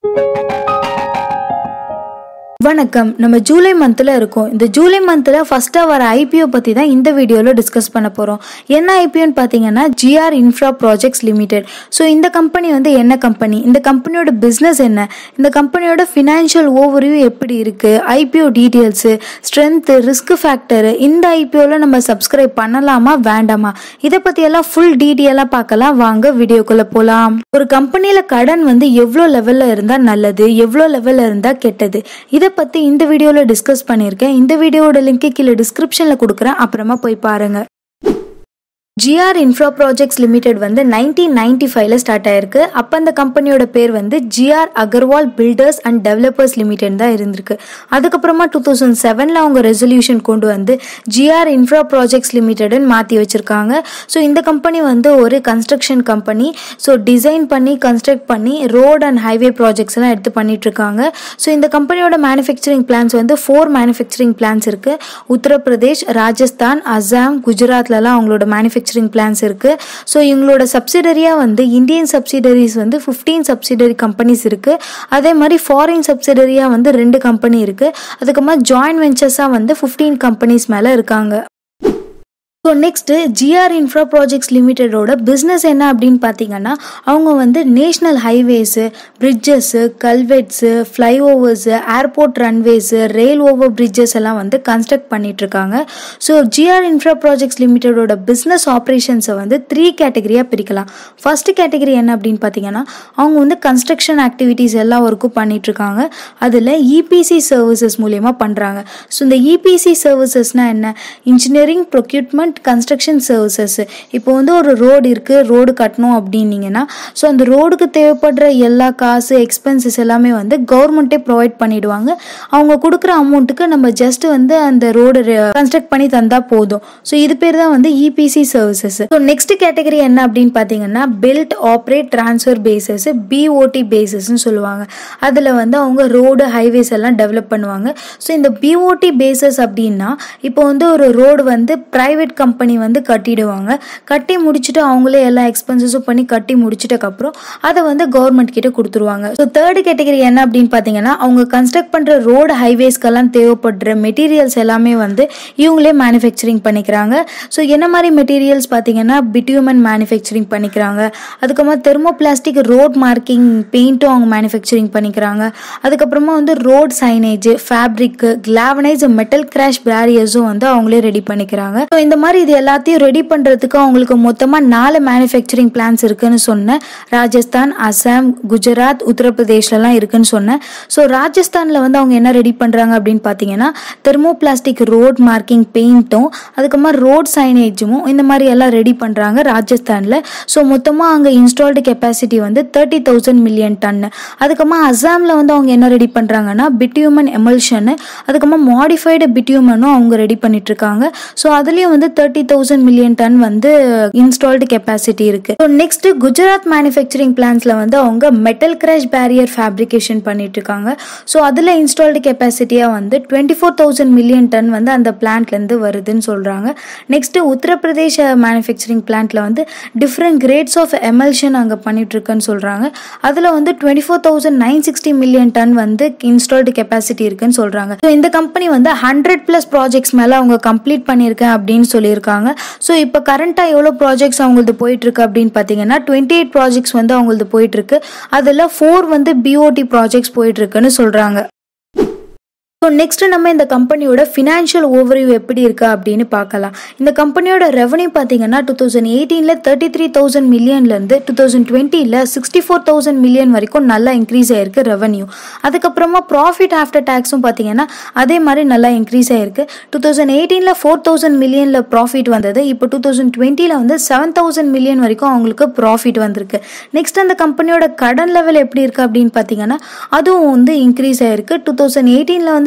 வணக்கம் நம்ம ஜூலை மந்தில் இருக்கோம் இந்த ஜூலை மந்தில் ஃபஸ்ட்டாக வர ஐபிஓ பற்றி தான் இந்த வீடியோவில் டிஸ்கஸ் பண்ண போகிறோம் என்ன ஐபிஓன்னு பார்த்தீங்கன்னா GR infra projects limited so இந்த கம்பெனி வந்து என்ன கம்பெனி இந்த கம்பெனியோட பிஸ்னஸ் என்ன இந்த கம்பெனியோட ஃபினான்ஷியல் ஓவர்வியூ எப்படி இருக்குது IPO details strength risk factor இந்த ஐபிஓவில் நம்ம சப்ஸ்கிரைப் பண்ணலாமா வேண்டாமா இதை பற்றியெல்லாம் ஃபுல் டீட்டெயிலாக பார்க்கலாம் வாங்க வீடியோக்குள்ளே போகலாம் ஒரு கம்பெனியில் கடன் வந்து எவ்வளோ லெவலில் இருந்தால் நல்லது எவ்வளோ லெவலில் இருந்தால் கெட்டது இதை பற்றி இந்த வீடியோவில் டிஸ்கஸ் பண்ணியிருக்கேன் இந்த வீடியோவோட லிங்க்கு கீழே டிஸ்கிரிப்ஷனில் கொடுக்குறேன் அப்புறமா போய் பாருங்கள் ஜிஆர் இன்ஃப்ரா ப்ராஜெக்ட்ஸ் லிமிடெட் வந்து நைன்டீன் நைன்டி ஃபைவ்ல ஸ்டார்ட் ஆயிருக்கு அப்போ அந்த கம்பெனியோட பேர் வந்து GR Agarwal builders and developers limited தான் இருந்திருக்கு அதுக்கப்புறமா டூ தௌசண்ட் செவனில் அவங்க ரெசல்யூஷன் கொண்டு வந்து ஜிஆர் இன்ஃப்ரா ப்ராஜெக்ட்ஸ் லிமிடெட்னு மாற்றி வச்சுருக்காங்க ஸோ இந்த கம்பெனி வந்து ஒரு கன்ஸ்ட்ரக்ஷன் கம்பெனி ஸோ டிசைன் பண்ணி கன்ஸ்ட்ரக்ட் பண்ணி ரோட் அண்ட் ஹைவே ப்ராஜெக்ட்ஸ் எல்லாம் எடுத்து பண்ணிட்டு இருக்காங்க ஸோ இந்த கம்பெனியோட மேனுஃபேக்சரிங் பிளான்ஸ் வந்து ஃபோர் மேனுஃபேக்சரிங் பிளான்ஸ் இருக்குது உத்தரப்பிரதேஷ் ராஜஸ்தான் அசாம் குஜராத்லலாம் அவங்களோட மேனுஃபேக்சரிங் பிளான்ஸ் இருக்குது ஸோ இவங்களோட சப்சிடரியாக வந்து இந்தியன் சப்சிடரிஸ் வந்து ஃபிஃப்டீன் சப்சிடரி கம்பெனிஸ் இருக்குது அதே மாதிரி ஃபாரின் சப்சிடரியாக வந்து ரெண்டு கம்பெனி இருக்குது அதுக்கப்புறமா ஜாயின்ட் வெஞ்சர்ஸாக வந்து ஃபிஃப்டீன் கம்பெனிஸ் மேலே இருக்காங்க so next GR infra projects லிமிட்டடோட பிஸ்னஸ் என்ன அப்படின்னு பார்த்தீங்கன்னா அவங்க வந்து national highways bridges culverts flyovers airport runways rail over bridges எல்லாம் வந்து கன்ஸ்ட்ரக்ட் பண்ணிட்டு இருக்காங்க ஸோ ஜிஆர் இன்ஃப்ரா ப்ராஜெக்ட்ஸ் லிமிட்டடோட பிஸ்னஸ் ஆப்ரேஷன்ஸை வந்து த்ரீ கேட்டகரியாக பிரிக்கலாம் ஃபர்ஸ்ட் கேட்டகரி என்ன அப்படின்னு பார்த்தீங்கன்னா அவங்க வந்து கன்ஸ்ட்ரக்ஷன் ஆக்டிவிட்டீஸ் எல்லா ஒர்க்கும் பண்ணிட்டு இருக்காங்க அதில் இபிசி சர்வீசஸ் மூலியமாக பண்ணுறாங்க ஸோ இந்த இபிசி சர்வீசஸ்னால் என்ன இன்ஜினியரிங் ப்ரொக்யூட்மெண்ட் கன்ஸ்ட்ரக்ஷன் சர்வீசஸ் இப்போ வந்து ஒரு ரோடு இருக்குது ரோடு கட்டணும் அப்படின்னீங்கன்னா ஸோ அந்த ரோடுக்கு தேவைப்படுற எல்லா காசு எக்ஸ்பென்சஸ் எல்லாமே வந்து கவர்மெண்ட்டே ப்ரொவைட் பண்ணிடுவாங்க அவங்க கொடுக்குற அமௌண்ட்டுக்கு நம்ம ஜஸ்ட் வந்து அந்த ரோடு கன்ஸ்ட்ரக்ட் பண்ணி தந்தால் போதும் ஸோ இது பேர் தான் வந்து EPC services so next category என்ன அப்படின்னு பார்த்தீங்கன்னா build operate transfer basis BOT பேசஸ்ன்னு சொல்லுவாங்க அதில் வந்து அவங்க ரோடு ஹைவேஸ் எல்லாம் டெவலப் பண்ணுவாங்க ஸோ இந்த பிஓடி பேசஸ் அப்படின்னா இப்போ வந்து ஒரு ரோடு வந்து ப்ரைவேட் கம்பெனி வந்து கட்டிடுவாங்க கட்டி முடிச்சுட்டு அவங்களே எல்லா எக்ஸ்பென்சஸும் பண்ணி கட்டி முடிச்சிட்டக்கப்புறம் அதை வந்து கவர்மெண்ட் கிட்ட கொடுத்துருவாங்க ஸோ தேர்ட் கேட்டகரி என்ன அப்படின்னு பார்த்தீங்கன்னா அவங்க கன்ஸ்ட்ரக்ட் பண்ணுற ரோடு ஹைவேஸ்க்கெல்லாம் தேவைப்படுற மெட்டீரியல்ஸ் எல்லாமே வந்து இவங்களே மேனுஃபேக்சரிங் பண்ணிக்கிறாங்க ஸோ என்ன மாதிரி மெட்டீரியல்ஸ் பார்த்தீங்கன்னா பிட்யூமன் மேனுஃபேக்சரிங் பண்ணிக்கிறாங்க அதுக்கப்புறமா தெர்மோ பிளாஸ்டிக் ரோட் மார்க்கிங் பெயிண்ட்டும் அவங்க மேனுஃபேக்சரிங் பண்ணிக்கிறாங்க அதுக்கப்புறமா வந்து road signage fabric galvanise metal crash பேரியர்ஸும் வந்து அவங்களே ரெடி பண்ணிக்கிறாங்க ஸோ இந்த மாதிரி இது எல்லாத்தையும் ரெடி பண்ணுறதுக்கு அவங்களுக்கு மொத்தமாக நாலு மேனுஃபேக்சரிங் பிளான்ஸ் இருக்குன்னு சொன்னேன் ராஜஸ்தான் அசாம் குஜராத் உத்தரப்பிரதேஷ்லலாம் இருக்குன்னு சொன்னேன் ஸோ ராஜஸ்தானில் வந்து அவங்க என்ன ரெடி பண்ணுறாங்க அப்படின்னு பார்த்தீங்கன்னா தெர்மோ பிளாஸ்டிக் ரோட் மார்க்கிங் பெயிண்ட்டும் அதுக்கப்புறமா ரோட் சைனேஜும் இந்த மாதிரி எல்லாம் ரெடி பண்ணுறாங்க ராஜஸ்தானில் ஸோ மொத்தமாக அங்கே இன்ஸ்டால்டு கெப்பாசிட்டி வந்து தேர்ட்டி தௌசண்ட் மில்லியன் டன்னு அதுக்கப்புறமா அசாமில் வந்து அவங்க என்ன ரெடி பண்ணுறாங்கன்னா பிட்யூமன் எமல்ஷனு அதுக்கப்புறமா மாடிஃபைடு பிட்யூமனும் அவங்க ரெடி பண்ணிட்டு இருக்காங்க ஸோ அதுலேயும் வந்து தேர்ட்டி தௌசண்ட் மில்லியன் டன் வந்து இன்ஸ்டால்டு கெப்பாசிட்டி இருக்கு ஸோ நெக்ஸ்ட் குஜராத் மேனுஃபேக்சரிங் பிளான்ஸ்ல வந்து அவங்க மெட்டல் கிராஷ் பேரியர் ஃபேப்ரிகேஷன் பண்ணிட்டு இருக்காங்க ஸோ அதில் இன்ஸ்டால்டு கெப்பாசிட்டியாக வந்து twenty four thousand million ton வந்து அந்த பிளான்ட்லேருந்து வருதுன்னு சொல்கிறாங்க நெக்ஸ்ட் உத்தரப்பிரதேஷ் மேனுஃபேக்சரிங் பிளான்ட்ல வந்து டிஃப்ரெண்ட் கிரேட்ஸ் ஆஃப் எமல்ஷன் அங்கே பண்ணிட்டு இருக்குன்னு சொல்கிறாங்க அதில் வந்து twenty four thousand nine sixty million ton வந்து இன்ஸ்டால்டு கெப்பாசிட்டி இருக்குன்னு சொல்கிறாங்க ஸோ இந்த கம்பெனி வந்து ஹண்ட்ரட் ப்ளஸ் ப்ராஜெக்ட்ஸ் மேலே அவங்க கம்ப்ளீட் பண்ணியிருக்கேன் அப்படின்னு சொல்லியிருக்காங்க ஸோ இப்போ கரண்ட்டாக எவ்வளோ ப்ராஜெக்ட்ஸ் அவங்களது போயிட்டு இருக்கு அப்படின்னு பார்த்தீங்கன்னா டுவெண்ட்டி எயிட் ப்ராஜெக்ட்ஸ் வந்து அவங்களது போயிட்டு இருக்கு அதில் ஃபோர் வந்து பிஓடி ப்ராஜெக்ட்ஸ் போயிட்டு இருக்குன்னு சொல்கிறாங்க ஸோ நெக்ஸ்ட் நம்ம இந்த கம்பெனியோட ஃபினான்ஷியல் ஓவர்வியூ எப்படி இருக்கு அப்படின்னு பார்க்கலாம் இந்த கம்பெனியோட ரெவன்யூ பார்த்தீங்கன்னா டூ தௌசண்ட் எயிட்டீனில் தேர்ட்டி த்ரீ தௌசண்ட் மில்லியன்லேருந்து டூ தௌசண்ட் டுவெண்ட்டியில் சிக்ஸ்டி ஃபோர் தௌசண்ட் மில்லியன் வரைக்கும் நல்லா இன்க்ரீஸ் ஆயிருக்கு ரெவன்யூ அதுக்கப்புறமா ப்ராஃபிட் ஆஃப்டர் டேக்ஸும் பார்த்தீங்கன்னா அதே மாதிரி நல்லா இன்க்ரீஸ் ஆயிருக்கு டூ தௌசண்ட் எயிட்டீனில் ஃபோர் தௌசண்ட் மில்லியனில் ப்ராஃபிட் வந்தது இப்போ டூ தௌசண்ட் டுவெண்ட்டியில் வந்து செவன் தௌசண்ட் மில்லியன் வரைக்கும் அவங்களுக்கு ப்ராஃபிட் வந்திருக்கு நெக்ஸ்ட் அந்த கம்பெனியோட கடன் லெவல் எப்படி இருக்கு அப்படின்னு பார்த்தீங்கன்னா அதுவும் வந்து இன்க்ரீஸ் ஆயிருக்கு டூ தௌசண்ட் எயிட்டீனில் வந்து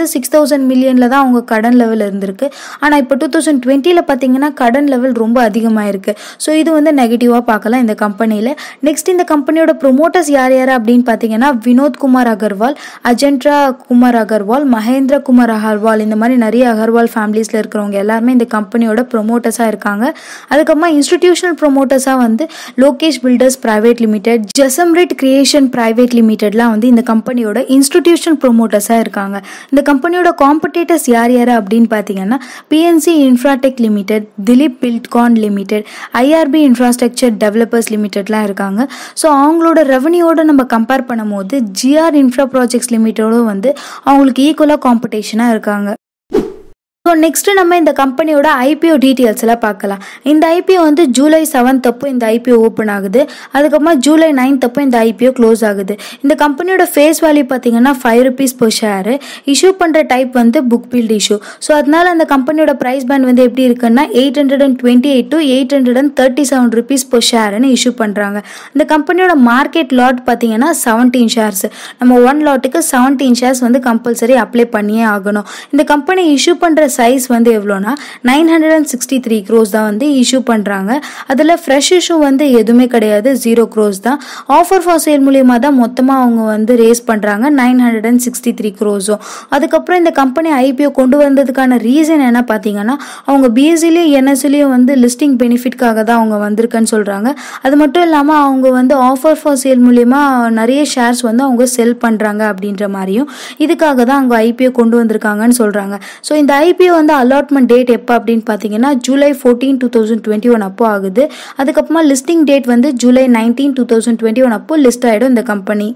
வந்து சிக்ஸ் தௌசண்ட் மில்லியனில் தான் அவங்க கடன் லெவல் இருந்திருக்கு ஆனால் இப்போ டூ தௌசண்ட் டுவெண்ட்டியில் பார்த்தீங்கன்னா கடன் லெவல் ரொம்ப அதிகமாக இருக்குது ஸோ இது வந்து நெகட்டிவாக பார்க்கலாம் இந்த கம்பெனியில் நெக்ஸ்ட் இந்த கம்பெனியோட ப்ரொமோட்டர்ஸ் யார் யார் அப்படின்னு பார்த்தீங்கன்னா வினோத் குமார் அகர்வால் அஜென்ட்ரா குமார் அகர்வால் மகேந்திர குமார் அகர்வால் இந்த மாதிரி நிறைய அகர்வால் ஃபேமிலிஸில் இருக்கிறவங்க எல்லாருமே இந்த கம்பெனியோட ப்ரொமோட்டர்ஸாக இருக்காங்க அதுக்கப்புறமா இன்ஸ்டிடியூஷனல் ப்ரொமோட்டர்ஸாக வந்து Lokesh builders private limited Jasamrit creation private லிமிடெட்லாம் வந்து இந்த கம்பெனியோட இன்ஸ்டிடியூஷனல் ப்ரொமோட்டர்ஸாக இருக்காங்க இந்த கம்பெனியோட காம்படேட்டர்ஸ் யார் யார் அப்படின்னு பார்த்தீங்கன்னா PNC infratech limited Dilip buildcon limited IRB infrastructure developers லிமிடெட்லாம் இருக்காங்க ஸோ அவங்களோட ரெவன்யூவோட நம்ம கம்பேர் பண்ணும்போது ஜிஆர் இன்ஃப்ரா ப்ராஜெக்ட்ஸ் லிமிட்டோடும் வந்து அவங்களுக்கு ஈக்குவலாக காம்படிஷனாக இருக்காங்க ஸோ நெக்ஸ்ட் நம்ம இந்த கம்பெனியோட ஐபிஓ டீட்டெயில்ஸ் எல்லாம் பார்க்கலாம் இந்த ஐபிஓ வந்து ஜூலை செவன்த் அப்போ இந்த ஐபிஓ ஓப்பன் ஆகுது அதுக்கப்புறமா ஜூலை நைன்த் அப்போ இந்த ஐபிஓ க்ளோஸ் ஆகுது இந்த கம்பெனியோட ஃபேஸ் வேல்யூ பார்த்தீங்கன்னா five rupees per share issue பண்ணுற டைப் வந்து புக் பில்ட் இஷ்யூ ஸோ அதனால அந்த கம்பெனியோட ப்ரைஸ் பேண்ட் வந்து எப்படி இருக்குன்னா eight hundred and twenty eight to eight hundred and thirty seven rupees per ஷேர்னு இஷ்யூ பண்ணுறாங்க இந்த கம்பெனியோட மார்க்கெட் லாட் பார்த்தீங்கன்னா செவன்டீன் ஷேர்ஸ் நம்ம ஒன் லாட்டுக்கு செவன்டீன் ஷேர்ஸ் வந்து கம்பல்சரி அப்ளை பண்ணியே ஆகணும் இந்த கம்பெனி இஷ்யூ பண்ணுற சைஸ் வந்து எவ்வளோனா nine hundred and sixty three crores தான் வந்து இஷ்யூ பண்ணுறாங்க அதில் ஃப்ரெஷ் இஷ்யூ வந்து எதுவுமே கிடையாது ஜீரோ க்ரோஸ் தான் ஆஃபர் ஃபார் சேல் மூலியமாக தான் மொத்தமாக அவங்க வந்து ரேஸ் பண்ணுறாங்க nine hundred and sixty three க்ரோஸும் அதுக்கப்புறம் இந்த கம்பெனி ஐபிஓ கொண்டு வந்ததுக்கான ரீசன் என்ன பார்த்தீங்கன்னா அவங்க பிஎஸ்சிலையும் என்எஸ்சிலையும் வந்து லிஸ்டிங் பெனிஃபிட்காக தான் அவங்க வந்திருக்குன்னு சொல்கிறாங்க அது மட்டும் இல்லாமல் அவங்க வந்து ஆஃபர் ஃபார் சேல் மூலியமா நிறைய ஷேர்ஸ் வந்து அவங்க செல் பண்ணுறாங்க அப்படின்ற மாதிரியும் இதுக்காக தான் அவங்க ஐபிஓ கொண்டு வந்திருக்காங்கன்னு சொல்கிறாங்க ஸோ இந்த ஐபிஓ வந்து அலாட்மெண்ட் டேட் எப்போ அப்படின்னு பார்த்தீங்கன்னா July fourteen two thousand twenty one அப்போ ஆகுது அதுக்கப்புறமா லிஸ்டிங் டேட் வந்து July nineteen two thousand twenty one அப்போ லிஸ்ட் ஆகிடும் இந்த கம்பெனி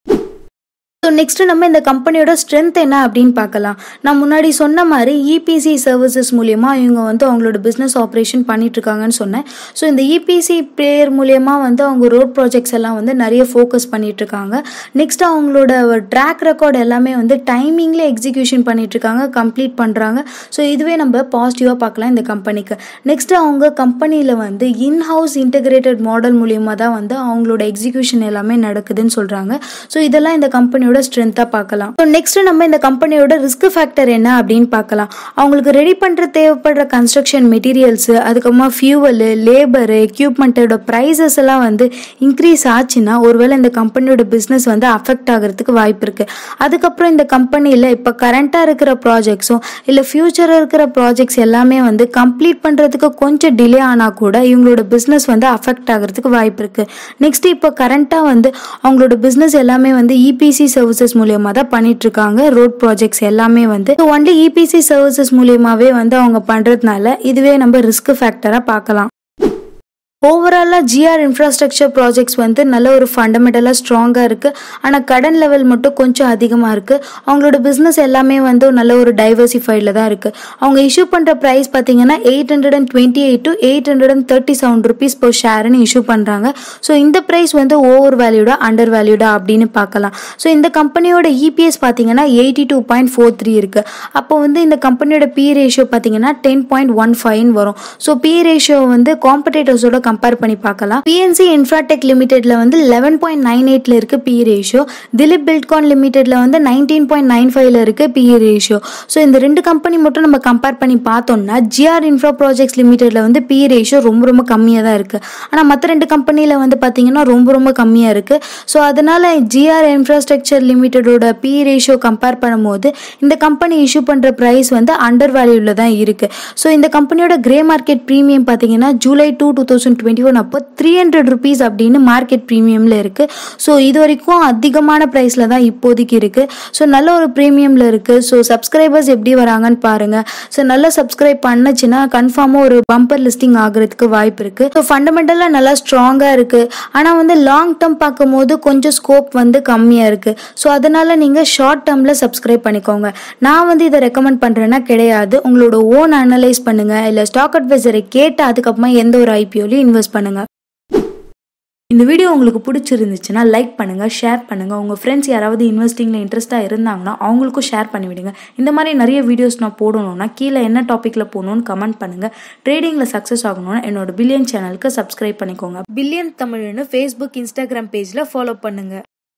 ஸோ நெக்ஸ்ட் நம்ம இந்த கம்பெனியோட ஸ்ட்ரென்த் என்ன அப்படின்னு பார்க்கலாம் நான் முன்னாடி சொன்ன மாதிரி இபிசி சர்வீசஸ் மூலியமா இவங்க வந்து அவங்களோட பிஸ்னஸ் ஆப்ரேஷன் பண்ணிட்டு இருக்காங்கன்னு சொன்னேன் ஸோ இந்த இபிசி பிளேயர் மூலியமா வந்து அவங்க ரோட் ப்ராஜெக்ட்ஸ் எல்லாம் வந்து நிறைய ஃபோக்கஸ் பண்ணிட்டு இருக்காங்க நெக்ஸ்ட் அவங்களோட ட்ராக் ரெக்கார்ட் எல்லாமே வந்து டைமிங்ல எக்ஸிக்யூஷன் பண்ணிட்டு இருக்காங்க கம்ப்ளீட் பண்றாங்க ஸோ இதுவே நம்ம பாசிட்டிவாக பார்க்கலாம் இந்த கம்பெனிக்கு நெக்ஸ்ட் அவங்க கம்பெனியில் வந்து இன் ஹவுஸ் இன்டகிரேட்டட் மாடல் மூலியமா தான் வந்து அவங்களோட எக்ஸிக்யூஷன் எல்லாமே நடக்குதுன்னு சொல்றாங்க ஸோ இதெல்லாம் இந்த கம்பெனியோட ஸ்ட்ரென்த்தாக பார்க்கலாம் ஸோ நெக்ஸ்ட் நம்ம இந்த கம்பெனியோட ரிஸ்க் ஃபேக்டர் என்ன அப்படின்னு பார்க்கலாம் அவங்களுக்கு ரெடி பண்ணுற தேவைப்படுற கன்ஸ்ட்ரக்ஷன் மெட்டீரியல்ஸ் அதுக்கப்புறமா ஃபியூவலு லேபரு எக்யூப்மெண்ட்டோட ப்ரைஸஸ் எல்லாம் வந்து இன்க்ரீஸ் ஆச்சுன்னா ஒருவேளை இந்த கம்பெனியோட பிஸ்னஸ் வந்து அஃபெக்ட் ஆகிறதுக்கு வாய்ப்பு இருக்கு அதுக்கப்புறம் இந்த கம்பெனியில் இப்போ கரண்ட்டாக இருக்கிற ப்ராஜெக்ட்ஸும் இல்லை ஃபியூச்சர் இருக்கிற ப்ராஜெக்ட்ஸ் எல்லாமே வந்து கம்ப்ளீட் பண்ணுறதுக்கு கொஞ்சம் டிலே ஆனால் கூட இவங்களோட பிஸ்னஸ் வந்து அஃபெக்ட் ஆகிறதுக்கு வாய்ப்பு இருக்கு நெக்ஸ்ட் இப்போ கரண்ட்டாக வந்து அவங்களோட பிஸ்னஸ் எல்லாமே வந்து இபிசி சர்வீசஸ் மூலியமா தான் பண்ணிட்டு இருக்காங்க ரோட் ப்ராஜெக்ட்ஸ் எல்லாமே வந்து ஒன்லி இபிசி சர்வீசஸ் மூலியமாவே வந்து அவங்க பண்றதுனால இதுவே நம்ம ரிஸ்க் ஃபேக்டரா பார்க்கலாம் ஓவராலாக ஜிஆர் இன்ஃப்ராஸ்ட்ரக்சர் ப்ராஜெக்ட்ஸ் வந்து நல்ல ஒரு ஃபண்டமெண்டலாக ஸ்ட்ராங்காக இருக்குது ஆனால் கடன் லெவல் மட்டும் கொஞ்சம் அதிகமாக இருக்குது அவங்களோட பிஸ்னஸ் எல்லாமே வந்து நல்ல ஒரு டைவர்சிஃபைடில் தான் இருக்குது அவங்க இஷ்யூ பண்ணுற ப்ரைஸ் பார்த்தீங்கன்னா eight hundred and twenty eight to eight hundred and thirty seven rupees per ஷேர்னு இஷ்யூ பண்ணுறாங்க ஸோ இந்த ப்ரைஸ் வந்து ஓவர் வேல்யூடா அண்டர் வேல்யூடா அப்படின்னு பார்க்கலாம் ஸோ இந்த கம்பெனியோட இபிஎஸ் பார்த்தீங்கன்னா eighty two point four three இருக்குது அப்போ வந்து இந்த கம்பெனியோட பி ரேஷியோ பார்த்தீங்கன்னா டென் பாயிண்ட் ஒன் ஃபைவ்னு வரும் ஸோ பி ரேஷியோ வந்து காம்படேட்டர்ஸோட கம்பேர் பண்ணி பார்க்கலாம் பிஎன்சி இன்ஃப்ராடெக் லிமிடெட்ல வந்து லெவன் பாயிண்ட் நைன் எயிட்ல இருக்கு பி ரேஷியோ திலீப் பில்ட்கான் லிமிடெட்ல வந்து நைன்டீன் பாயிண்ட் நைன் ஃபைவ்ல இருக்கு பி ரேஷியோ ஸோ இந்த ரெண்டு கம்பெனி மட்டும் நம்ம கம்பேர் பண்ணி பார்த்தோம்னா ஜிஆர் இன்ஃப்ரா ப்ராஜெக்ட்ஸ் லிமிடெட்ல வந்து பி ரேஷியோ ரொம்ப ரொம்ப கம்மியாக தான் இருக்கு ஆனால் மற்ற ரெண்டு கம்பெனியில் வந்து பார்த்தீங்கன்னா ரொம்ப ரொம்ப கம்மியாக இருக்கு ஸோ அதனால ஜிஆர் இன்ஃப்ராஸ்ட்ரக்சர் லிமிடெடோட பி ரேஷியோ கம்பேர் பண்ணும்போது இந்த கம்பெனி இஷ்யூ பண்ணுற ப்ரைஸ் வந்து அண்டர் வேல்யூவில் தான் இருக்கு ஸோ இந்த கம்பெனியோட கிரே மார்க்கெட் ப்ரீமியம் பார்த்தீங்கன்னா July two two thousand twenty one அப்போ த்ரீ ஹண்ட்ரட் ருபீஸ் அப்படின்னு மார்க்கெட் ப்ரீமியமில் இருக்கு ஸோ இது வரைக்கும் அதிகமான ப்ரைஸில் தான் இப்போதைக்கு இருக்கு ஸோ நல்ல ஒரு ப்ரீமியமில் இருக்கு ஸோ சப்ஸ்கிரைபர்ஸ் எப்படி வராங்கன்னு பாருங்க ஸோ நல்லா சப்ஸ்கிரைப் பண்ணுச்சுன்னா கன்ஃபார்மாக ஒரு பம்பர் லிஸ்டிங் ஆகுறதுக்கு வாய்ப்பு இருக்கு ஸோ ஃபண்டமெண்டலாக நல்லா ஸ்ட்ராங்காக இருக்கு ஆனால் வந்து லாங் டேர்ம் பார்க்கும்போது கொஞ்சம் ஸ்கோப் வந்து கம்மியாக இருக்கு ஸோ அதனால நீங்கள் ஷார்ட் டேர்மில் சப்ஸ்கிரைப் பண்ணிக்கோங்க நான் வந்து இதை ரெக்கமெண்ட் பண்ணுறேன்னா கிடையாது உங்களோட ஓன் அனலைஸ் பண்ணுங்க இல்லை ஸ்டாக் அட்வைசரை கேட்டு அதுக்கப்புறமா எந்த ஒரு ஐபிஓலையும் இன்வெஸ்ட் பண்ணுங்க இந்த வீடியோ உங்களுக்கு பிடிச்சிருந்துச்சுன்னா லைக் பண்ணுங்க ஷேர் பண்ணுங்க உங்க ஃப்ரெண்ட்ஸ் யாராவது இன்வெஸ்டிங்ல இன்ட்ரெஸ்டா இருந்தாங்கன்னா அவங்களுக்கும் ஷேர் பண்ணி விடுங்க இந்த மாதிரி நிறைய வீடியோஸ் நான் போடணும்னா கீழே என்ன டாபிக்ல போகணும்னு கமெண்ட் பண்ணுங்க ட்ரேடிங்ல சக்ஸஸ் ஆகணும்னா என்னோட பில்லியன் சேனலுக்கு சப்ஸ்கிரைப் பண்ணிக்கோங்க பில்லியன் தமிழ்னு ஃபேஸ்புக் இன்ஸ்டாகிராம் பேஜ்ல ஃபாலோ பண்ணுங்க